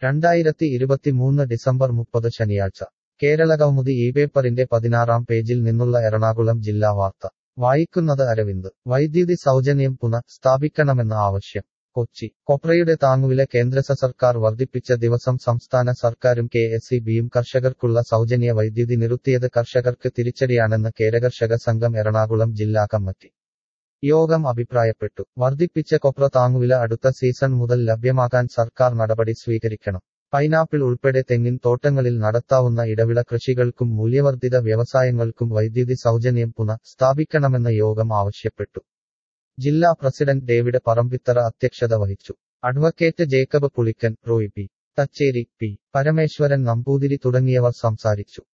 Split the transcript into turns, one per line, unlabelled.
രണ്ടായിരത്തി ഇരുപത്തിമൂന്ന് ഡിസംബർ മുപ്പത് ശനിയാഴ്ച കേരളകൗമുദി ഈ പേപ്പറിന്റെ പതിനാറാം പേജിൽ നിന്നുള്ള എറണാകുളം ജില്ലാ വാർത്ത വായിക്കുന്നത് അരവിന്ദ് വൈദ്യുതി സൗജന്യം പുനഃ സ്ഥാപിക്കണമെന്ന ആവശ്യം കൊച്ചി കൊപ്രയുടെ താങ്ങുവില കേന്ദ്ര സർക്കാർ വർദ്ധിപ്പിച്ച ദിവസം സംസ്ഥാന സർക്കാരും കെ എസ് ഇ ബിയും കർഷകർക്കുള്ള സൗജന്യ വൈദ്യുതി നിർത്തിയത് കർഷകർക്ക് തിരിച്ചടിയാണെന്ന് കേരകർഷക സംഘം എറണാകുളം ജില്ലാ കമ്മിറ്റി യോഗം അഭിപ്രായപ്പെട്ടു വർദ്ധിപ്പിച്ച കൊപ്ര താങ്ങുവില അടുത്ത സീസൺ മുതൽ ലഭ്യമാക്കാൻ സർക്കാർ നടപടി സ്വീകരിക്കണം പൈനാപ്പിൾ ഉൾപ്പെടെ തെങ്ങിൻ തോട്ടങ്ങളിൽ നടത്താവുന്ന ഇടവിള കൃഷികൾക്കും മൂല്യവർദ്ധിത വ്യവസായങ്ങൾക്കും വൈദ്യുതി സൗജന്യം പുനഃ സ്ഥാപിക്കണമെന്ന് യോഗം ആവശ്യപ്പെട്ടു ജില്ലാ പ്രസിഡന്റ് ഡേവിഡ് പറമ്പിത്തറ അധ്യക്ഷത വഹിച്ചു advocate Jacob Pulikkan Roy P Thachery P Parameswaran Namboothiri തുടങ്ങിയവർ സംസാരിച്ചു